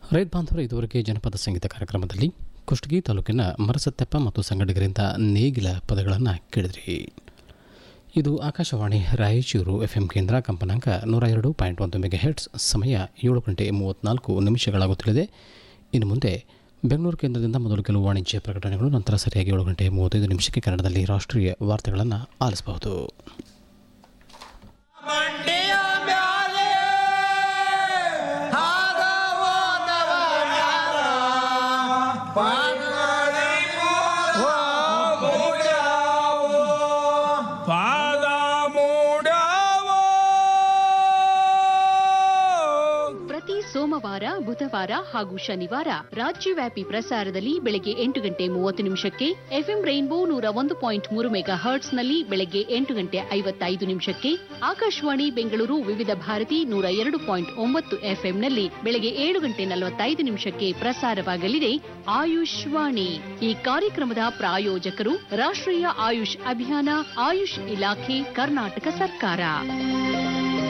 ರೈತ ಬಾಂಧವರು ಇದುವರೆಗೆ ಜನಪದ ಸಂಗೀತ ಕಾರ್ಯಕ್ರಮದಲ್ಲಿ ಕುಷ್ಟಗಿ ತಾಲೂಕಿನ ಮರಸತ್ತೆಪ್ಪ ಮತ್ತು ಸಂಗಡಿಗರಿಂದ ನೇಗಿಲ ಪದಗಳನ್ನು ಕೇಳಿದ್ರಿ ಇದು ಆಕಾಶವಾಣಿ ರಾಯಚೂರು ಎಫ್ ಎಂ ಕೇಂದ್ರ ಕಂಪನಾಂಕ ನೂರ ಎರಡು ಪಾಯಿಂಟ್ ಒಂದು ಮೆಗಾ ಹೆಡ್ಸ್ ಸಮಯ ಏಳು ಗಂಟೆ ಮೂವತ್ತ್ನಾಲ್ಕು ನಿಮಿಷಗಳಾಗುತ್ತಿದೆ ಇನ್ನು ಮುಂದೆ ಬೆಂಗಳೂರು ಕೇಂದ್ರದಿಂದ ಮೊದಲು ಕೆಲವು ವಾಣಿಜ್ಯ ಪ್ರಕಟಣೆಗಳು ನಂತರ ಸರಿಯಾಗಿ ಏಳು ಗಂಟೆ ಮೂವತ್ತೈದು ನಿಮಿಷಕ್ಕೆ ಕನ್ನಡದಲ್ಲಿ ರಾಷ್ಟ್ರೀಯ ವಾರ್ತೆಗಳನ್ನು ಆಲಿಸಬಹುದು ಮಂಡಿಯ ಮ್ಯಾಲೆ ಹಾದವೋದವ ಮ್ಯಾಲ ಪಾದಗಳಿಗೂ ಮೂಡ್ಯಾವು. ಪಾದ ಮೂಡ್ಯಾವು. ಪ್ರತಿ ಸೋಮವಾರ ಬುಧವಾರ ಹಾಗೂ ಶನಿವಾರ ರಾಜ್ಯವ್ಯಾಪಿ ಪ್ರಸಾರದಲ್ಲಿ ಬೆಳಗ್ಗೆ ಎಂಟು ಗಂಟೆ ಮೂವತ್ತು ನಿಮಿಷಕ್ಕೆ ಎಫ್ಎಂ ರೈನ್ಬೋ ನೂರ ಒಂದು ಪಾಯಿಂಟ್ ಮೂರು ಮೆಗಾ ಹರ್ಟ್ಸ್ನಲ್ಲಿ ಬೆಳಗ್ಗೆ ಎಂಟು ಗಂಟೆ ಐವತ್ತೈದು ನಿಮಿಷಕ್ಕೆ ಆಕಾಶವಾಣಿ ಬೆಂಗಳೂರು ವಿವಿಧ ಭಾರತಿ ನೂರ ಎರಡು ಪಾಯಿಂಟ್ ಒಂಬತ್ತು ಎಫ್ಎಂನಲ್ಲಿ ಬೆಳಗ್ಗೆ ಏಳು ಗಂಟೆ ನಲವತ್ತೈದು ನಿಮಿಷಕ್ಕೆ ಪ್ರಸಾರವಾಗಲಿದೆ ಆಯುಷ್ ವಾಣಿ ಈ ಕಾರ್ಯಕ್ರಮದ ಪ್ರಾಯೋಜಕರು ರಾಷ್ಟ್ರೀಯ ಆಯುಷ್ ಅಭಿಯಾನ ಆಯುಷ್ ಇಲಾಖೆ ಕರ್ನಾಟಕ ಸರ್ಕಾರ